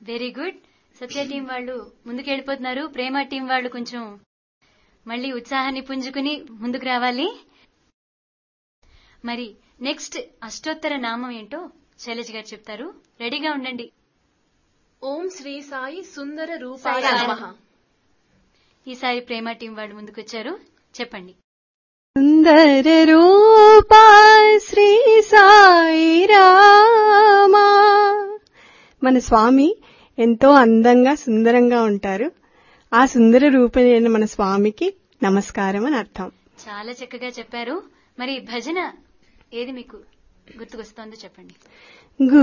very good సత్య team వాళ్ళు ముందుకు వెళ్ళిపోతున్నారు ప్రేమ టీం వాళ్ళు కొంచెం మళ్ళీ ఉత్సాహాన్ని పుంజుకుని ముందుకు రావాలి మరి నెక్స్ట్ అష్టోత్తర నామం ఏంటో శైలజ గారు చెప్తారు రెడీగా ఉండండి ఓం శ్రీ సాయి సుందర రూపాయ సాయి నమః ఈసారి ప్రేమ టీం వాళ్ళు ముందుకొచ్చారు చెప్పండి సుందర రూపా శ్రీ సాయి రామా మన స్వామి ఎంతో అందంగా సుందరంగా ఉంటారు ఆ సుందర రూపమైన మన స్వామికి నమస్కారం అని అర్థం చాలా చక్కగా చెప్పారు మరి భజన ఏది మీకు గుర్తుకొస్తోందో చెప్పండి